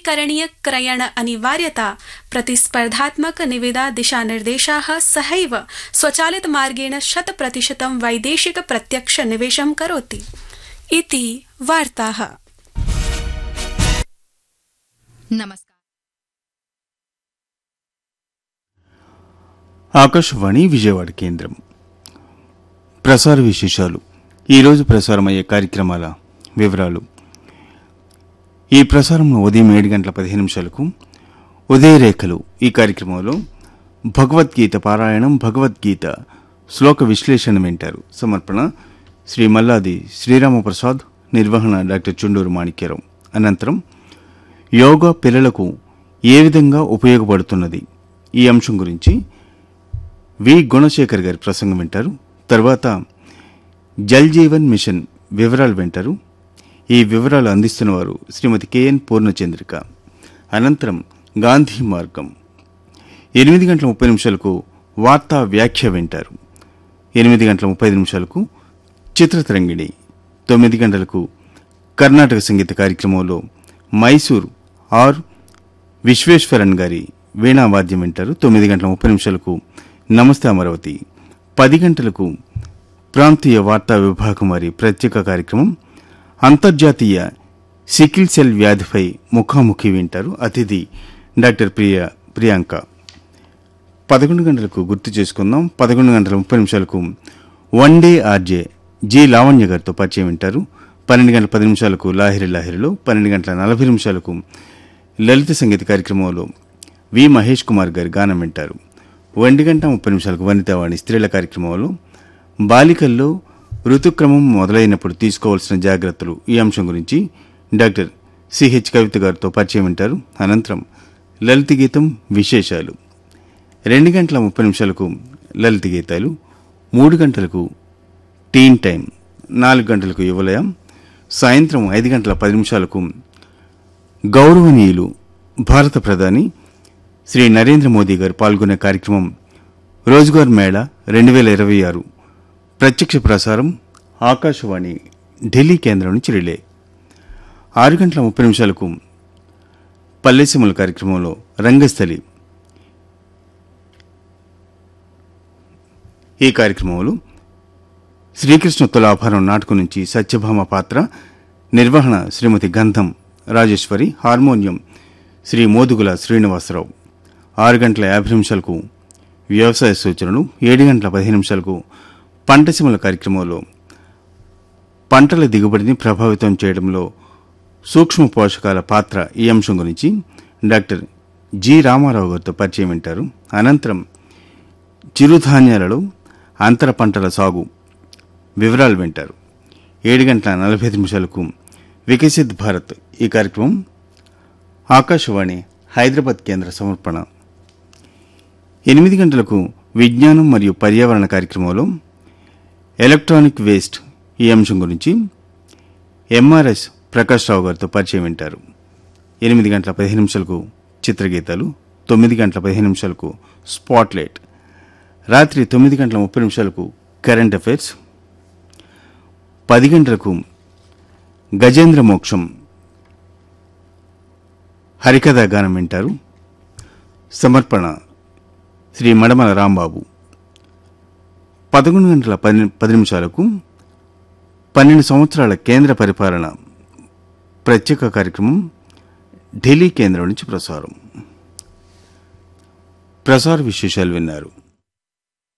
नवीकरणीय क्रयण अनिवार्यता प्रतिस्पर्धात्मक निविदा दिशानिर्देशाः सहैव स्वचालित मार्गेण शत प्रतिशतं वैदेशिक प्रत्यक्ष निवेशं करोति इति वार्ताः नमस्कार ఆకాశవాణి విజయవాడ కేంద్రం ప్రసార విశేషాలు ఈరోజు ప్రసారమయ్యే కార్యక్రమాల వివరాలు ఈ ప్రసారం ఉదయం ఏడు గంటల పదిహేను నిమిషాలకు ఉదయరేఖలు ఈ కార్యక్రమంలో భగవద్గీత పారాయణం భగవద్గీత శ్లోక విశ్లేషణ వింటారు సమర్పణ శ్రీ మల్లాది శ్రీరామప్రసాద్ నిర్వహణ డాక్టర్ చుండూరు మాణిక్యరావు అనంతరం యోగా పిల్లలకు ఏ విధంగా ఉపయోగపడుతున్నది ఈ అంశం గురించి వి గుణశేఖర్ గారి ప్రసంగం వింటారు తర్వాత జల్ జీవన్ మిషన్ వివరాలు వింటారు ఈ వివరాలు అందిస్తున్నవారు శ్రీమతి కెఎన్ పూర్ణచంద్రిక అనంతరం గాంధీ మార్గం ఎనిమిది గంటల ముప్పై నిమిషాలకు వార్తా వ్యాఖ్య వింటారు ఎనిమిది గంటల ముప్పై ఐదు నిమిషాలకు చిత్రతరంగిణి తొమ్మిది గంటలకు కర్ణాటక సంగీత కార్యక్రమంలో మైసూర్ ఆర్ విశ్వేశ్వరన్ గారి వీణా వాద్యం వింటారు తొమ్మిది గంటల ముప్పై నిమిషాలకు నమస్తే అమరావతి పది గంటలకు ప్రాంతీయ వార్తా విభాగం వారి ప్రత్యేక కార్యక్రమం అంతర్జాతీయ సికిల్ సెల్ వ్యాధిపై ముఖాముఖి వింటారు అతిథి డాక్టర్ ప్రియ ప్రియాంక పదకొండు గంటలకు గుర్తు చేసుకుందాం పదకొండు గంటల ముప్పై నిమిషాలకు one day RJ G Lavanya గారితో పరిచయం వింటారు పన్నెండు గంటల పది నిమిషాలకు లాహిరి లాహిరిలో పన్నెండు గంటల నలభై నిమిషాలకు లలిత సంగీత కార్యక్రమంలో వి మహేష్ కుమార్ గారి గానం వింటారు ఒంటి గంట ముప్పై నిమిషాలకు వనితావాణి స్త్రీల కార్యక్రమంలో బాలికల్లో ఋతుక్రమం మొదలైనప్పుడు తీసుకోవాల్సిన జాగ్రత్తలు ఈ అంశం గురించి డాక్టర్ సిహెచ్ కవిత గారితో పరిచయం వింటారు అనంతరం లలిత గీతం విశేషాలు రెండు గంటల ముప్పై నిమిషాలకు లలిత గీతాలు మూడు గంటలకు టీన్ టైం నాలుగు గంటలకు యువలయం సాయంత్రం ఐదు గంటల పది నిమిషాలకు గౌరవనీయులు భారత ప్రధాని శ్రీ నరేంద్ర మోదీ గారు పాల్గొనే కార్యక్రమం రోజ్గార్ మేళా రెండు వేల ఇరవై ఆరు ప్రత్యక్ష ప్రసారం ఆకాశవాణి ఢిల్లీ కేంద్రం నుంచి రిలే ఆరు గంటల ముప్పై నిమిషాలకు పల్లెసీమల కార్యక్రమంలో రంగస్థలి ఈ కార్యక్రమంలో శ్రీకృష్ణ తులాభారం నాటకం నుంచి సత్యభామ పాత్ర నిర్వహణ శ్రీమతి గంధం రాజేశ్వరి హార్మోనియం శ్రీ మోదుగుల శ్రీనివాసరావు ఆరు గంటల యాభై నిమిషాలకు వ్యవసాయ సూచనలు ఏడు గంటల పదిహేను నిమిషాలకు పంటసీమల కార్యక్రమంలో పంటల దిగుబడిని ప్రభావితం చేయడంలో సూక్ష్మ పోషకాల పాత్ర ఈ అంశం గురించి డాక్టర్ జి రామారావు గారితో పరిచయం వింటారు అనంతరం చిరుధాన్యాలలో అంతర పంటల సాగు వివరాలు వింటారు ఏడు గంటల నలభై ఐదు నిమిషాలకు వికసిత్ భారత్ ఈ కార్యక్రమం ఆకాశవాణి హైదరాబాద్ కేంద్ర సమర్పణ ఎనిమిది గంటలకు విజ్ఞానం మరియు పర్యావరణ కార్యక్రమంలో ఎలక్ట్రానిక్ వేస్ట్ ఈ అంశం గురించి ఎంఆర్ఎస్ ప్రకాష్ రావు గారితో పరిచయం వింటారు ఎనిమిది గంటల పదిహేను నిమిషాలకు చిత్రగీతాలు తొమ్మిది గంటల పదిహేను నిమిషాలకు స్పాట్లైట్ రాత్రి తొమ్మిది గంటల ముప్పై నిమిషాలకు కరెంట్ అఫైర్స్ పది గంటలకు గజేంద్ర మోక్షం హరికథా గానం వింటారు సమర్పణ శ్రీ మడమల రాంబాబు పదకొండు గంటల పది పది నిమిషాలకు పన్నెండు సంవత్సరాల కేంద్ర పరిపాలన ప్రత్యేక కార్యక్రమం ఢిల్లీ కేంద్రం నుంచి ప్రసారం ప్రసార విశేషాలు విన్నారు